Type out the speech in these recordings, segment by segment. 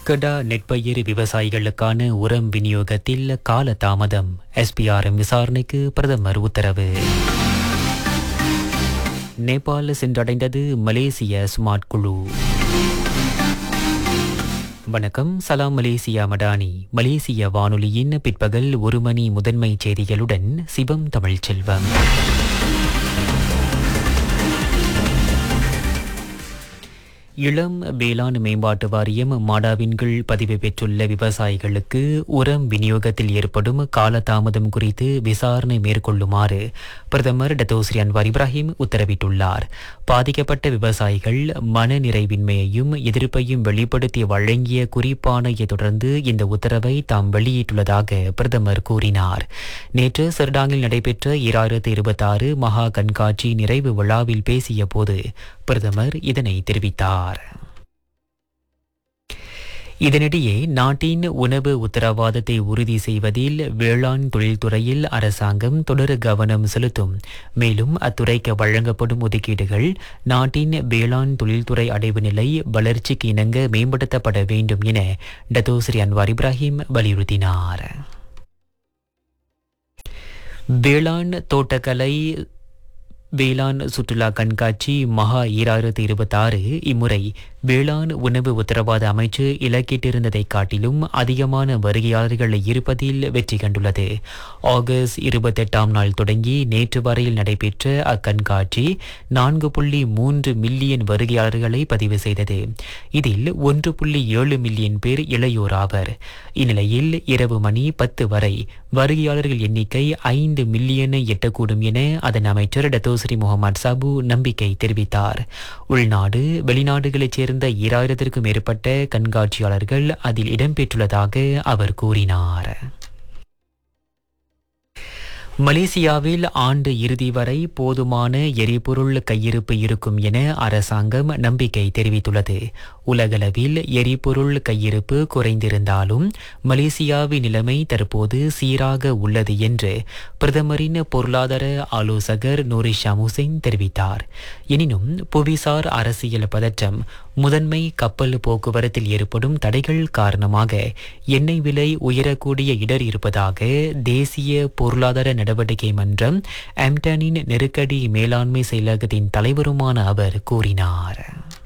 கெடா நெற்பயிர் விவசாயிகளுக்கான உரம் விநியோகத்தில் கால தாமதம் எஸ்பிஆர்எம் விசாரணைக்கு பிரதமர் உத்தரவு நேபாள் சென்றடைந்தது மலேசிய ஸ்மார்ட் குழு வணக்கம் சலாம் மலேசியா மடானி மலேசிய வானொலியின் பிற்பகல் ஒரு மணி முதன்மை செய்திகளுடன் சிவம் தமிழ்ச்செல்வம் இளம் வேளாண் மேம்பாட்டு வாரியம் மாடாவின் கீழ் பதிவு பெற்றுள்ள விவசாயிகளுக்கு உரம் விநியோகத்தில் ஏற்படும் காலதாமதம் குறித்து விசாரணை மேற்கொள்ளுமாறு பிரதமர் டத்தோஸ்ரீ அன்வார் இப்ராஹிம் உத்தரவிட்டுள்ளார் பாதிக்கப்பட்ட விவசாயிகள் மன நிறைவின்மையையும் எதிர்ப்பையும் வெளிப்படுத்தி வழங்கிய குறிப்பாணையை தொடர்ந்து இந்த உத்தரவை தாம் வெளியிட்டுள்ளதாக பிரதமர் கூறினார் நேற்று செர்டாங்கில் நடைபெற்ற இராயிரத்து இருபத்தாறு மகா கண்காட்சி நிறைவு விழாவில் பேசிய போது பிரதமர் இதனை தெரிவித்தார் இதனிடையே நாட்டின் உணவு உத்தரவாதத்தை உறுதி செய்வதில் வேளாண் தொழில்துறையில் அரசாங்கம் தொடர் கவனம் செலுத்தும் மேலும் அத்துறைக்கு வழங்கப்படும் ஒதுக்கீடுகள் நாட்டின் வேளாண் தொழில்துறை அடைவு நிலை வளர்ச்சிக்கு இணங்க மேம்படுத்தப்பட வேண்டும் என டத்தோஸ்ரீ அன்வார் இப்ராஹிம் வலியுறுத்தினார் வேளாண் தோட்டக்கலை வேளாண் சுற்றுலா கண்காட்சி மகா ஈராயிரத்து இருபத்தாறு இம்முறை வேளாண் உணவு உத்தரவாத அமைச்சு இலக்கிட்டிருந்ததை காட்டிலும் அதிகமான வருகையாளர்கள் இருப்பதில் வெற்றி கண்டுள்ளது ஆகஸ்ட் இருபத்தெட்டாம் நாள் தொடங்கி நேற்று வரையில் நடைபெற்ற அக்கண்காட்சி நான்கு புள்ளி மூன்று மில்லியன் வருகையாளர்களை பதிவு செய்தது இதில் ஒன்று புள்ளி ஏழு மில்லியன் பேர் இளையோர் ஆவர் இந்நிலையில் இரவு மணி பத்து வரை வருகையாளர்கள் எண்ணிக்கை ஐந்து மில்லியனை எட்டக்கூடும் என அதன் அமைச்சர் டத்தோஸ்ரீ முகமது சாபு நம்பிக்கை தெரிவித்தார் உள்நாடு வெளிநாடுகளைச் சேர்ந்த ஈராயிரத்திற்கும் மேற்பட்ட கண்காட்சியாளர்கள் அதில் இடம்பெற்றுள்ளதாக அவர் கூறினார் மலேசியாவில் ஆண்டு இறுதி வரை போதுமான எரிபொருள் கையிருப்பு இருக்கும் என அரசாங்கம் நம்பிக்கை தெரிவித்துள்ளது உலகளவில் எரிபொருள் கையிருப்பு குறைந்திருந்தாலும் மலேசியாவின் நிலைமை தற்போது சீராக உள்ளது என்று பிரதமரின் பொருளாதார ஆலோசகர் நூரிஷா முசைன் தெரிவித்தார் எனினும் புவிசார் அரசியல் பதற்றம் முதன்மை கப்பல் போக்குவரத்தில் ஏற்படும் தடைகள் காரணமாக எண்ணெய் விலை உயரக்கூடிய இடர் இருப்பதாக தேசிய பொருளாதார நடவடிக்கை மன்றம் ஆம்டனின் நெருக்கடி மேலாண்மை செயலகத்தின் தலைவருமான அவர் கூறினார்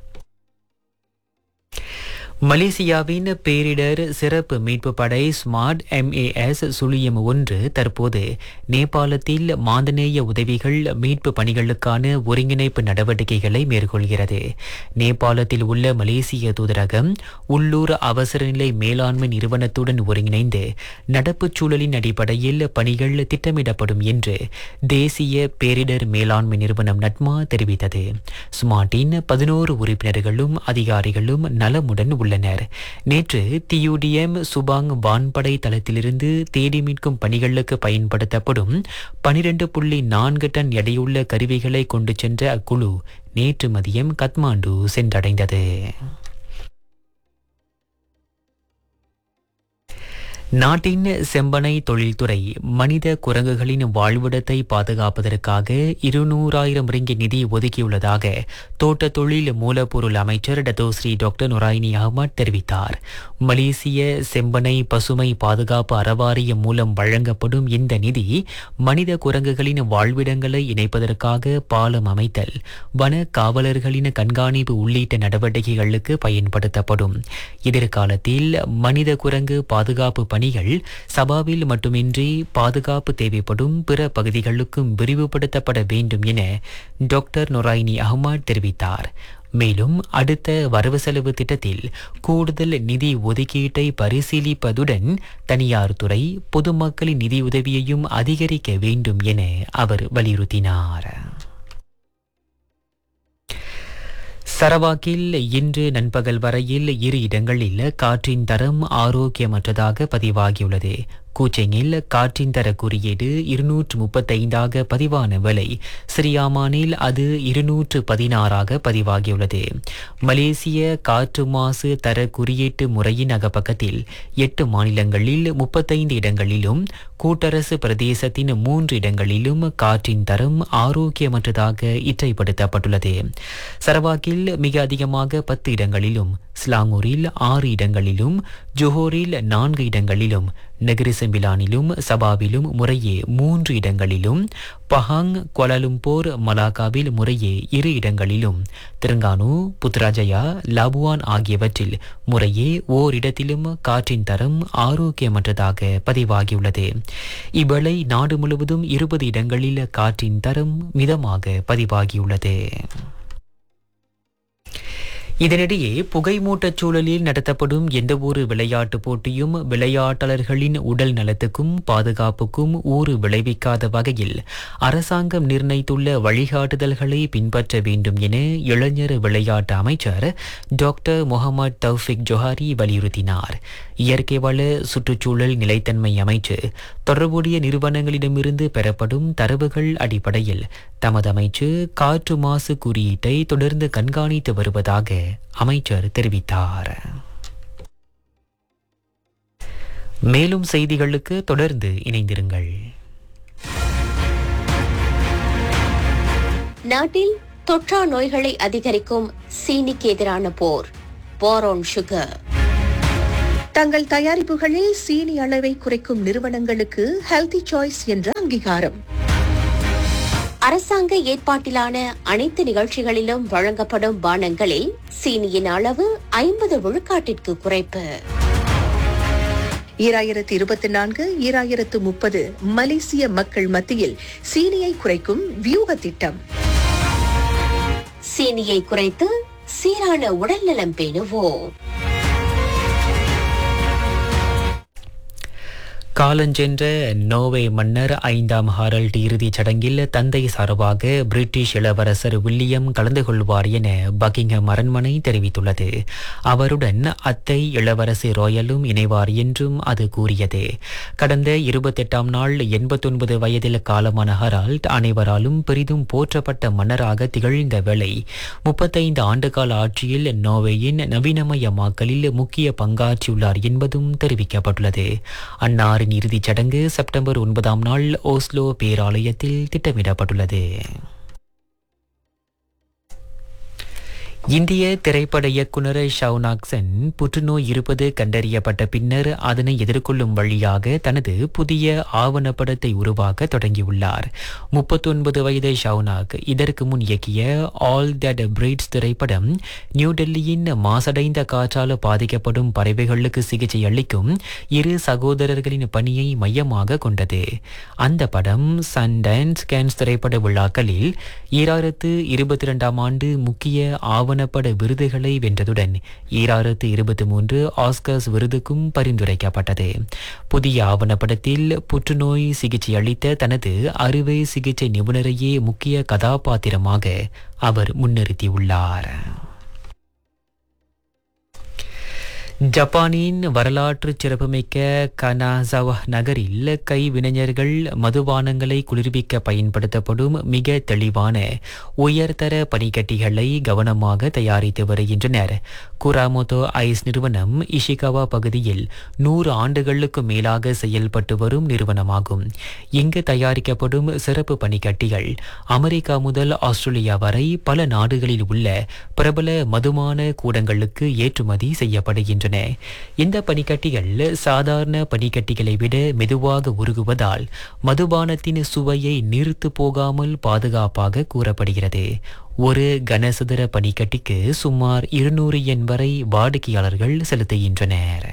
மலேசியாவின் பேரிடர் சிறப்பு மீட்பு படை ஸ்மார்ட் எம்ஏஎஸ் சுழியம் ஒன்று தற்போது நேபாளத்தில் மாந்தநேய உதவிகள் மீட்பு பணிகளுக்கான ஒருங்கிணைப்பு நடவடிக்கைகளை மேற்கொள்கிறது நேபாளத்தில் உள்ள மலேசிய தூதரகம் உள்ளூர் அவசரநிலை மேலாண்மை நிறுவனத்துடன் ஒருங்கிணைந்து நடப்புச் சூழலின் அடிப்படையில் பணிகள் திட்டமிடப்படும் என்று தேசிய பேரிடர் மேலாண்மை நிறுவனம் நட்மா தெரிவித்தது ஸ்மார்ட்டின் பதினோரு உறுப்பினர்களும் அதிகாரிகளும் நலமுடன் உள்ளனர் உள்ளனர் நேற்று தியுடிஎம் சுபாங் வான்படை தளத்திலிருந்து தேடி மீட்கும் பணிகளுக்கு பயன்படுத்தப்படும் பனிரெண்டு புள்ளி நான்கு டன் எடையுள்ள கருவிகளை கொண்டு சென்ற அக்குழு நேற்று மதியம் கத்மாண்டு சென்றடைந்தது நாட்டின் செம்பனை தொழில்துறை மனித குரங்குகளின் வாழ்விடத்தை பாதுகாப்பதற்காக இருநூறாயிரம் ரிங்கி நிதி ஒதுக்கியுள்ளதாக தோட்ட தொழில் மூலப்பொருள் அமைச்சர் டத்தோஸ்ரீ டாக்டர் நொராயினி அகமட் தெரிவித்தார் மலேசிய செம்பனை பசுமை பாதுகாப்பு அறவாரியம் மூலம் வழங்கப்படும் இந்த நிதி மனித குரங்குகளின் வாழ்விடங்களை இணைப்பதற்காக பாலம் அமைத்தல் வன காவலர்களின் கண்காணிப்பு உள்ளிட்ட நடவடிக்கைகளுக்கு பயன்படுத்தப்படும் எதிர்காலத்தில் மனித குரங்கு பாதுகாப்பு பணிகள் சபாவில் மட்டுமின்றி பாதுகாப்பு தேவைப்படும் பிற பகுதிகளுக்கும் விரிவுபடுத்தப்பட வேண்டும் என டாக்டர் நொராயினி அஹ்மத் தெரிவித்தார் மேலும் அடுத்த வரவு செலவு திட்டத்தில் கூடுதல் நிதி ஒதுக்கீட்டை பரிசீலிப்பதுடன் தனியார் துறை பொதுமக்களின் நிதியுதவியையும் அதிகரிக்க வேண்டும் என அவர் வலியுறுத்தினார் சரவாக்கில் இன்று நண்பகல் வரையில் இரு இடங்களில் காற்றின் தரம் ஆரோக்கியமற்றதாக பதிவாகியுள்ளது கூச்செங்கில் காற்றின் தர குறியீடு இருநூற்று முப்பத்தைந்தாக பதிவான விலை சிரியாமானில் அது இருநூற்று பதினாறாக பதிவாகியுள்ளது மலேசிய காற்று மாசு தர குறியீட்டு முறையின் அகப்பக்கத்தில் எட்டு மாநிலங்களில் முப்பத்தைந்து இடங்களிலும் கூட்டரசு பிரதேசத்தின் மூன்று இடங்களிலும் காற்றின் தரம் ஆரோக்கியமற்றதாக இற்றைப்படுத்தப்பட்டுள்ளது சரவாக்கில் மிக அதிகமாக பத்து இடங்களிலும் ஸ்லாங்கூரில் ஆறு இடங்களிலும் ஜோஹோரில் நான்கு இடங்களிலும் நெகிரிசெம்பிலானிலும் சபாவிலும் முறையே மூன்று இடங்களிலும் பஹாங் கொலலும்போர் மலாக்காவில் முறையே இரு இடங்களிலும் திருங்கானு புத்ராஜயா லாபுவான் ஆகியவற்றில் முறையே ஓரிடத்திலும் காற்றின் தரம் ஆரோக்கியமற்றதாக பதிவாகியுள்ளது இவ்வேளை நாடு முழுவதும் இருபது இடங்களில் காற்றின் தரம் மிதமாக பதிவாகியுள்ளது இதனிடையே புகைமூட்டச் சூழலில் நடத்தப்படும் எந்தவொரு விளையாட்டுப் போட்டியும் விளையாட்டாளர்களின் உடல் நலத்துக்கும் பாதுகாப்புக்கும் ஊறு விளைவிக்காத வகையில் அரசாங்கம் நிர்ணயித்துள்ள வழிகாட்டுதல்களை பின்பற்ற வேண்டும் என இளைஞர் விளையாட்டு அமைச்சர் டாக்டர் முகமது தௌஃபிக் ஜொஹாரி வலியுறுத்தினார் இயற்கை வள சுற்றுச்சூழல் நிலைத்தன்மை அமைச்சு தொடர்புடைய நிறுவனங்களிடமிருந்து பெறப்படும் தரவுகள் அடிப்படையில் தமது அமைச்சு காற்று மாசு குறியீட்டை தொடர்ந்து கண்காணித்து வருவதாக அமைச்சர் தெரிவித்தார் மேலும் செய்திகளுக்கு தொடர்ந்து இணைந்திருங்கள் நாட்டில் தொற்றா நோய்களை அதிகரிக்கும் சீனிக்கு எதிரான போர் போரோன் சுகர் தங்கள் தயாரிப்புகளில் சீனி அளவை குறைக்கும் நிறுவனங்களுக்கு ஹெல்தி சாய்ஸ் என்ற அங்கீகாரம் அரசாங்க ஏற்பாட்டிலான அனைத்து நிகழ்ச்சிகளிலும் வழங்கப்படும் பானங்களில் சீனியின் அளவு ஐம்பது விழுக்காட்டிற்கு குறைப்பு ஈராயிரத்து இருபத்தி நான்கு ஈராயிரத்து முப்பது மலேசிய மக்கள் மத்தியில் சீனியை குறைக்கும் வியூக திட்டம் சீனியை குறைத்து சீரான உடல்நலம் பேணுவோம் காலஞ்சென்ற நோவே மன்னர் ஐந்தாம் ஹாரல்ட் இறுதிச் சடங்கில் தந்தை சார்பாக பிரிட்டிஷ் இளவரசர் வில்லியம் கலந்து கொள்வார் என பக்கிங்ஹாம் அரண்மனை தெரிவித்துள்ளது அவருடன் அத்தை இளவரசி ராயலும் இணைவார் என்றும் அது கூறியது கடந்த இருபத்தெட்டாம் நாள் எண்பத்தொன்பது வயதில் காலமான ஹரால்ட் அனைவராலும் பெரிதும் போற்றப்பட்ட மன்னராக திகழ்ந்த வேளை முப்பத்தைந்து ஆண்டுகால ஆட்சியில் நோவேயின் நவீனமயமாக்கலில் முக்கிய பங்காற்றியுள்ளார் என்பதும் தெரிவிக்கப்பட்டுள்ளது அன்னாரின் இறுதிச் சடங்கு செப்டம்பர் ஒன்பதாம் நாள் ஓஸ்லோ பேராலயத்தில் திட்டமிடப்பட்டுள்ளது இந்திய திரைப்பட இயக்குனர் ஷவுனாக்சன் புற்றுநோய் இருப்பது கண்டறியப்பட்ட பின்னர் அதனை எதிர்கொள்ளும் வழியாக தனது புதிய ஆவணப்படத்தை உருவாக்க தொடங்கியுள்ளார் முப்பத்தொன்பது வயது ஷவுனாக் இதற்கு முன் இயக்கிய ஆல் தட் பிரீட்ஸ் திரைப்படம் நியூ டெல்லியின் மாசடைந்த காற்றால் பாதிக்கப்படும் பறவைகளுக்கு சிகிச்சை அளிக்கும் இரு சகோதரர்களின் பணியை மையமாக கொண்டது அந்த படம் சன்டான்ஸ் கேன்ஸ் திரைப்பட விழாக்களில் ஈராயிரத்து இருபத்தி இரண்டாம் ஆண்டு முக்கிய ஆவணப்பட விருதுகளை வென்றதுடன் ஈராயிரத்து இருபத்தி மூன்று ஆஸ்கர்ஸ் விருதுக்கும் பரிந்துரைக்கப்பட்டது புதிய ஆவணப்படத்தில் புற்றுநோய் சிகிச்சை அளித்த தனது அறுவை சிகிச்சை நிபுணரையே முக்கிய கதாபாத்திரமாக அவர் முன்னிறுத்தியுள்ளார் ஜப்பானின் வரலாற்று சிறப்புமிக்க கனாசவா நகரில் கைவினைஞர்கள் மதுபானங்களை குளிர்விக்க பயன்படுத்தப்படும் மிக தெளிவான உயர்தர பனிக்கட்டிகளை கவனமாக தயாரித்து வருகின்றனர் குராமோட்டோ ஐஸ் நிறுவனம் இஷிகாவா பகுதியில் நூறு ஆண்டுகளுக்கு மேலாக செயல்பட்டு வரும் நிறுவனமாகும் இங்கு தயாரிக்கப்படும் சிறப்பு பனிக்கட்டிகள் அமெரிக்கா முதல் ஆஸ்திரேலியா வரை பல நாடுகளில் உள்ள பிரபல மதுமான கூடங்களுக்கு ஏற்றுமதி செய்யப்படுகின்றன இந்த பனிக்கட்டிகள் சாதாரண பனிக்கட்டிகளை விட மெதுவாக உருகுவதால் மதுபானத்தின் சுவையை நீர்த்து போகாமல் பாதுகாப்பாக கூறப்படுகிறது ஒரு கனசதுர பனிக்கட்டிக்கு சுமார் இருநூறு எண் வரை வாடிக்கையாளர்கள் செலுத்துகின்றனர்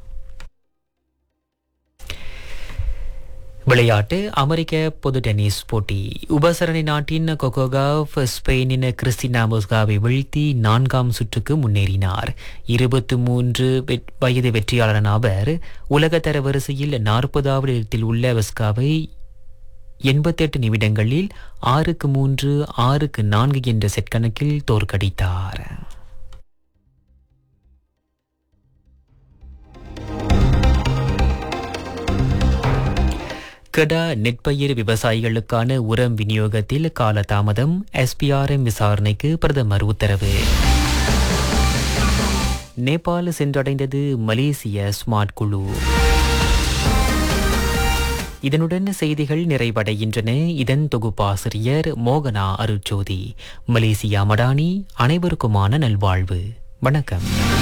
விளையாட்டு அமெரிக்க பொது டென்னிஸ் போட்டி உபசரணை நாட்டின் கொகோகாவ் ஸ்பெயினின் கிறிஸ்டினா முஸ்காவை வீழ்த்தி நான்காம் சுற்றுக்கு முன்னேறினார் இருபத்தி மூன்று வயது வெற்றியாளரான அவர் உலகத்தர வரிசையில் நாற்பதாவது இடத்தில் உள்ள வெஸ்காவை எண்பத்தெட்டு நிமிடங்களில் ஆறுக்கு மூன்று ஆறுக்கு நான்கு என்ற செட் கணக்கில் தோற்கடித்தார் கெடா நெற்பயிர் விவசாயிகளுக்கான உரம் விநியோகத்தில் காலதாமதம் எஸ்பிஆர்எம் விசாரணைக்கு பிரதமர் உத்தரவு நேபாள் சென்றடைந்தது மலேசிய ஸ்மார்ட் குழு இதனுடன் செய்திகள் நிறைவடைகின்றன இதன் தொகுப்பாசிரியர் மோகனா அருட்சோதி மலேசியா மடானி அனைவருக்குமான நல்வாழ்வு வணக்கம்